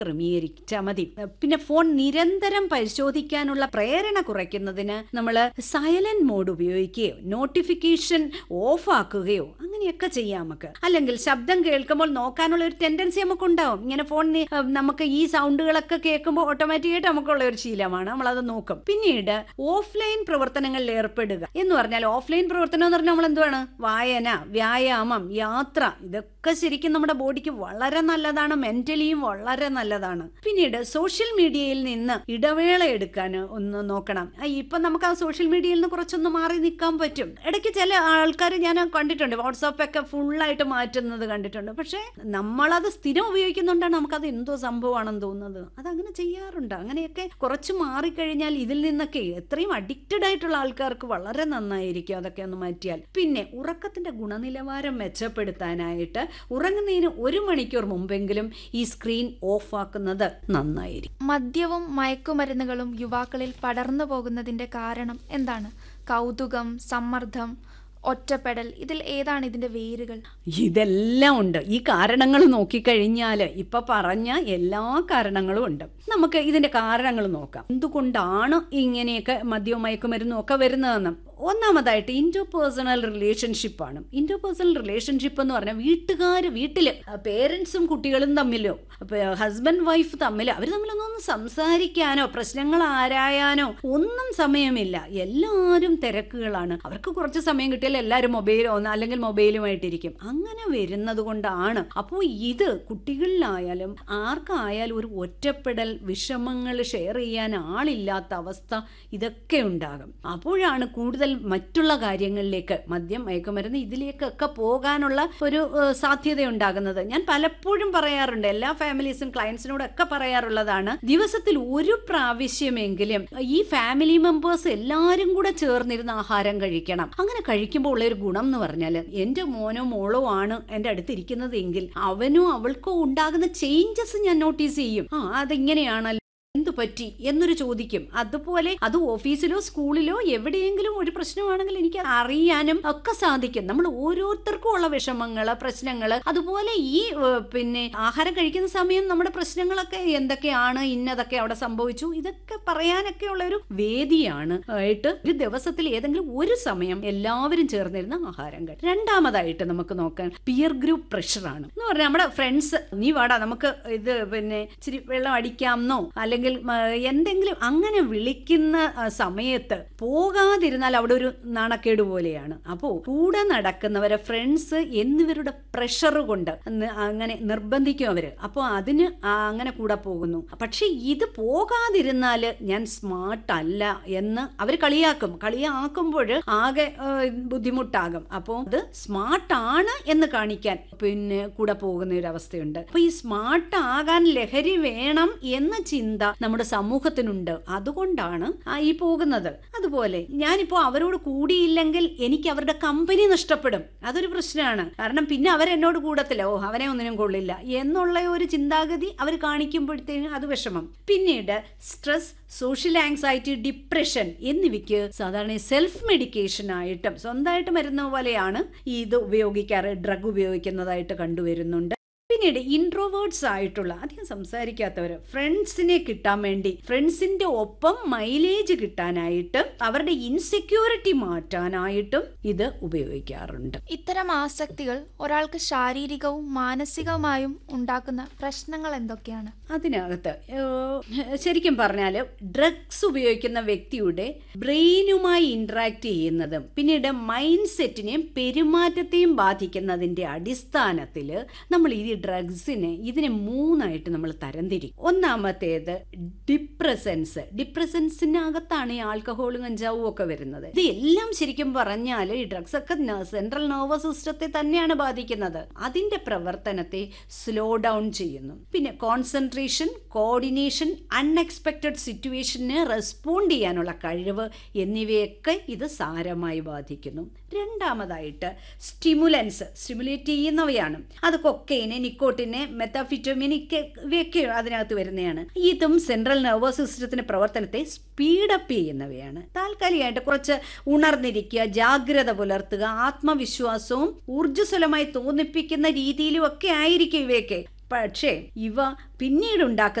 ക്രമീകരിച്ചാൽ മതി പിന്നെ ഫോൺ നിരന്തരം പരിശോധിക്കാനുള്ള പ്രേരണ കുറയ്ക്കുന്നതിന് നമ്മൾ സൈലന്റ് മോഡ് ഉപയോഗിക്കുകയോ നോട്ടിഫിക്കേഷൻ ഓഫ് ആക്കുകയോ അങ്ങനെയൊക്കെ ചെയ്യാം നമുക്ക് അല്ലെങ്കിൽ ശബ്ദം കേൾക്കുമ്പോൾ നോക്കാനുള്ള ഒരു ടെൻഡൻസി നമുക്ക് ഉണ്ടാവും ഇങ്ങനെ ഫോൺ നമുക്ക് ഈ സൗണ്ടുകളൊക്കെ കേൾക്കുമ്പോൾ ഓട്ടോമാറ്റിക്കായിട്ട് നമുക്കുള്ള ഒരു ശീലമാണ് നമ്മളത് നോക്കും പിന്നീട് ഓഫ്ലൈൻ പ്രവർത്തനങ്ങളിൽ ഏർപ്പെടുക എന്ന് പറഞ്ഞാൽ ഓഫ്ലൈൻ പ്രവർത്തനം എന്ന് പറഞ്ഞാൽ നമ്മൾ എന്തുവാണ് വായന വ്യായാമം യാത്ര ഇതൊക്കെ ശരിക്കും നമ്മുടെ ബോഡിക്ക് വളരെ നല്ലതാണ് മെന്റലിയും വളരെ നല്ലതാണ് പിന്നീട് സോഷ്യൽ മീഡിയയിൽ നിന്ന് ഇടവേള എടുക്കാൻ ഒന്ന് നോക്കണം ആ, ഇപ്പൊ നമുക്ക് ആ സോഷ്യൽ മീഡിയയിൽ നിന്ന് കുറച്ചൊന്ന് മാറി നിൽക്കാൻ പറ്റും ഇടയ്ക്ക് ചില ആൾക്കാർ ഞാൻ കണ്ടിട്ടുണ്ട് വാട്സാപ്പ് ഒക്കെ ഫുള്ളായിട്ട് മാറ്റുന്നത് കണ്ടിട്ടുണ്ട് പക്ഷേ നമ്മളത് സ്ഥിരം ഉപയോഗിക്കുന്നുണ്ടാണ് നമുക്കത് എന്തോ സംഭവമാണെന്ന് തോന്നുന്നത് അതങ്ങനെ ചെയ്യാറുണ്ട് അങ്ങനെയൊക്കെ കുറച്ച് മാറിക്കഴിഞ്ഞാൽ ഇതിൽ നിന്നൊക്കെ എത്രയും അഡിക്റ്റഡ് ആയിട്ടുള്ള ആൾക്കാർക്ക് വളരെ നന്നായിരിക്കും അതൊക്കെ ഒന്ന് മാറ്റിയാൽ പിന്നെ ഉറക്കത്തിന്റെ ഗുണനിലവാരം മെച്ചപ്പെടുത്താനായിട്ട് ഉറങ്ങുന്നതിന് ഒരു മണിക്കൂർ മുമ്പെങ്കിലും ഈ സ്ക്രീൻ ഓഫ് ആക്കുന്നത് നന്നായിരിക്കും മദ്യവും മയക്കുമരുന്നുകളും യുവാക്കളിൽ പടർന്നു പോകുന്നതിന്റെ കാരണം എന്താണ് കൗതുകം സമ്മർദ്ദം ഒറ്റപ്പെടൽ ഇതിൽ ഏതാണ് ഇതിന്റെ വേരുകൾ ഇതെല്ലാം ഉണ്ട് ഈ കാരണങ്ങൾ നോക്കിക്കഴിഞ്ഞാൽ ഇപ്പൊ പറഞ്ഞ എല്ലാ കാരണങ്ങളും ഉണ്ട് നമുക്ക് ഇതിന്റെ കാരണങ്ങൾ നോക്കാം എന്തുകൊണ്ടാണ് ഇങ്ങനെയൊക്കെ മദ്യവും മയക്കുമരുന്നും ഒക്കെ വരുന്നതെന്ന് ഒന്നാമതായിട്ട് ഇൻറ്റോ പേഴ്സണൽ റിലേഷൻഷിപ്പാണ് ഇൻറ്റോ പേഴ്സണൽ റിലേഷൻഷിപ്പ് എന്ന് പറഞ്ഞാൽ വീട്ടുകാർ വീട്ടിൽ പേരൻസും കുട്ടികളും തമ്മിലോ ഹസ്ബൻഡ് വൈഫ് തമ്മിൽ അവർ തമ്മിലൊന്നും സംസാരിക്കാനോ പ്രശ്നങ്ങൾ ആരായാനോ ഒന്നും സമയമില്ല എല്ലാവരും തിരക്കുകളാണ് അവർക്ക് കുറച്ച് സമയം കിട്ടിയാൽ എല്ലാവരും മൊബൈലോ അല്ലെങ്കിൽ മൊബൈലുമായിട്ടിരിക്കും അങ്ങനെ വരുന്നത് കൊണ്ടാണ് അപ്പോൾ ഇത് കുട്ടികളിലായാലും ആർക്കായാലും ഒരു ഒറ്റപ്പെടൽ വിഷമങ്ങൾ ഷെയർ ചെയ്യാൻ ആളില്ലാത്ത അവസ്ഥ ഇതൊക്കെ ഉണ്ടാകും അപ്പോഴാണ് കൂടുതൽ മറ്റുള്ള കാര്യങ്ങളിലേക്ക് മദ്യം മയക്കുമരുന്ന് ഇതിലേക്കൊക്കെ പോകാനുള്ള ഒരു ഏഹ്, സാധ്യത ഉണ്ടാകുന്നത് ഞാൻ പലപ്പോഴും പറയാറുണ്ട് എല്ലാ ഫാമിലീസും ക്ലയൻസിനോടൊക്കെ പറയാറുള്ളതാണ് ദിവസത്തിൽ ഒരു പ്രാവശ്യമെങ്കിലും ഈ ഫാമിലി മെമ്പേഴ്സ് എല്ലാവരും കൂടെ ചേർന്നിരുന്ന് ആഹാരം കഴിക്കണം അങ്ങനെ കഴിക്കുമ്പോൾ ഉള്ള ഒരു ഗുണം എന്ന് പറഞ്ഞാൽ എൻ്റെ മോനോ മോളോ ആണ് എൻ്റെ അടുത്തിരിക്കുന്നത് എങ്കിൽ അവനോ അവൾക്കോ ഉണ്ടാകുന്ന ചേഞ്ചസ് ഞാൻ നോട്ടീസ് ചെയ്യും ആ അതെങ്ങനെയാണല്ലോ എന്തു പറ്റി എന്നൊരു ചോദിക്കും അതുപോലെ അത് ഓഫീസിലോ സ്കൂളിലോ എവിടെയെങ്കിലും ഒരു പ്രശ്നമാണെങ്കിൽ എനിക്ക് അറിയാനും ഒക്കെ സാധിക്കും നമ്മൾ ഓരോരുത്തർക്കും ഉള്ള വിഷമങ്ങള് പ്രശ്നങ്ങള് അതുപോലെ ഈ ഏഹ്, പിന്നെ ആഹാരം കഴിക്കുന്ന സമയം നമ്മുടെ പ്രശ്നങ്ങളൊക്കെ എന്തൊക്കെയാണ് ഇന്നതൊക്കെ അവിടെ സംഭവിച്ചു ഇതൊക്കെ പറയാനൊക്കെ ഉള്ള ഒരു വേദിയാണ് ആയിട്ട് ഒരു ദിവസത്തിൽ ഏതെങ്കിലും ഒരു സമയം എല്ലാവരും ചേർന്നിരുന്ന ആഹാരം കഴിക്കും രണ്ടാമതായിട്ട് നമുക്ക് നോക്കാൻ പിയർ ഗ്രൂപ്പ് പ്രഷറാണ് എന്ന് പറഞ്ഞാൽ നമ്മുടെ ഫ്രണ്ട്സ് നീ വാടാ നമുക്ക് ഇത് പിന്നെ ഇച്ചിരി വെള്ളം അടിക്കാമെന്നോ അല്ലെങ്കിൽ മ, എന്തെങ്കിലും അങ്ങനെ വിളിക്കുന്ന ആ, സമയത്ത് പോകാതിരുന്നാൽ അവിടെ ഒരു നാണക്കേട് പോലെയാണ് അപ്പോൾ കൂടെ നടക്കുന്നവരെ ഫ്രണ്ട്സ് എന്നിവരുടെ പ്രഷർ കൊണ്ട് ന- അങ്ങനെ നിർബന്ധിക്കും അവര് അപ്പോൾ അതിന് ആ അങ്ങനെ കൂടെ പോകുന്നു പക്ഷെ ഇത് പോകാതിരുന്നാൽ ഞാൻ സ്മാർട്ട് അല്ല എന്ന് അവർ കളിയാക്കും കളിയാക്കുമ്പോൾ ആകെ ആ, ബുദ്ധിമുട്ടാകും അപ്പോൾ അത് സ്മാർട്ട് ആണ് എന്ന് കാണിക്കാൻ പിന്നെ കൂടെ പോകുന്ന ഒരു അവസ്ഥയുണ്ട് അപ്പൊ ഈ സ്മാർട്ട് ആകാൻ ലഹരി വേണം എന്ന ചിന്ത നമ്മുടെ സമൂഹത്തിനുണ്ട് അതുകൊണ്ടാണ് ആ ഈ പോകുന്നത് അതുപോലെ ഞാനിപ്പോ അവരോട് കൂടിയില്ലെങ്കിൽ എനിക്ക് അവരുടെ കമ്പനി നഷ്ടപ്പെടും അതൊരു പ്രശ്നമാണ് കാരണം പിന്നെ അവരെന്നോട് കൂടത്തില്ല ഓ അവനെ ഒന്നിനും കൊള്ളില്ല എന്നുള്ള ഒരു ചിന്താഗതി അവർ കാണിക്കുമ്പോഴത്തേനും അത് വിഷമം പിന്നീട് സ്ട്രെസ് സോഷ്യൽ ആങ്സൈറ്റി ഡിപ്രഷൻ എന്നിവയ്ക്ക് സാധാരണ സെൽഫ് മെഡിക്കേഷൻ ആയിട്ടും സ്വന്തമായിട്ട് മരുന്ന് പോലെയാണ് ഇത് ഉപയോഗിക്കാറ് ഡ്രഗ് ഉപയോഗിക്കുന്നതായിട്ട് കണ്ടുവരുന്നുണ്ട് പിന്നീട് ഇൻട്രോവേർട്സ് ആയിട്ടുള്ള അധികം സംസാരിക്കാത്തവർ ഫ്രണ്ട്സിനെ കിട്ടാൻ വേണ്ടി ഫ്രണ്ട്സിന്റെ ഒപ്പം മൈലേജ് കിട്ടാനായിട്ട് അവരുടെ ഇൻസെക്യൂരിറ്റി മാറ്റാനായിട്ടും ഇത് ഉപയോഗിക്കാറുണ്ട് ഇത്തരം ആസക്തികൾ ഒരാൾക്ക് ശാരീരികവും മാനസികവുമായും ഉണ്ടാക്കുന്ന പ്രശ്നങ്ങൾ എന്തൊക്കെയാണ് അതിനകത്ത് ഏഹ്, ശരിക്കും പറഞ്ഞാൽ ഡ്രഗ്സ് ഉപയോഗിക്കുന്ന വ്യക്തിയുടെ ബ്രെയിനുമായി ഇന്ററാക്ട് ചെയ്യുന്നതും പിന്നീട് മൈൻഡ് സെറ്റിനെയും പെരുമാറ്റത്തെയും ബാധിക്കുന്നതിന്റെ അടിസ്ഥാനത്തിൽ നമ്മൾ ഈ ഡ്രഗ്സിനെ ഇതിനെ മൂന്നായിട്ട് നമ്മൾ തരംതിരിക്കും ഒന്നാമത്തേത് ഡിപ്രസൻസ് ഡിപ്രസൻസിനകത്താണ് ഈ ആൽക്കഹോളും കഞ്ചാവും ഒക്കെ വരുന്നത് ഇത് എല്ലാം ശരിക്കും പറഞ്ഞാൽ ഈ ഡ്രഗ്സ് ഒക്കെ സെൻട്രൽ നെർവസ് സിസ്റ്റത്തെ തന്നെയാണ് ബാധിക്കുന്നത് അതിന്റെ പ്രവർത്തനത്തെ സ്ലോ ഡൗൺ ചെയ്യുന്നു പിന്നെ കോൺസെൻട്രേഷൻ കോർഡിനേഷൻ അൺഎക്സ്പെക്റ്റഡ് സിറ്റുവേഷന് റെസ്പോണ്ട് ചെയ്യാനുള്ള കഴിവ് എന്നിവയൊക്കെ ഇത് സാരമായി ബാധിക്കുന്നു രണ്ടാമതായിട്ട് സ്റ്റിമുലൻസ് സ്റ്റിമുലേറ്റ് ചെയ്യുന്നവയാണ് അത് കൊക്കൈന് നിക്കോട്ടിന് മെത്താഫിറ്റോമിൻ ഇവയൊക്കെ അതിനകത്ത് വരുന്നതാണ് ഇതും സെൻട്രൽ നെർവസ് സിസ്റ്റത്തിന്റെ പ്രവർത്തനത്തെ സ്പീഡപ്പ് ചെയ്യുന്നവയാണ് താൽക്കാലികമായിട്ട് കുറച്ച് ഉണർന്നിരിക്കുക ജാഗ്രത പുലർത്തുക ആത്മവിശ്വാസവും ഊർജ്ജസ്വലമായി തോന്നിപ്പിക്കുന്ന രീതിയിലും ഒക്കെ ആയിരിക്കും ഇവയൊക്കെ പക്ഷേ ഇവ പിന്നീട് ഉണ്ടാക്കുന്ന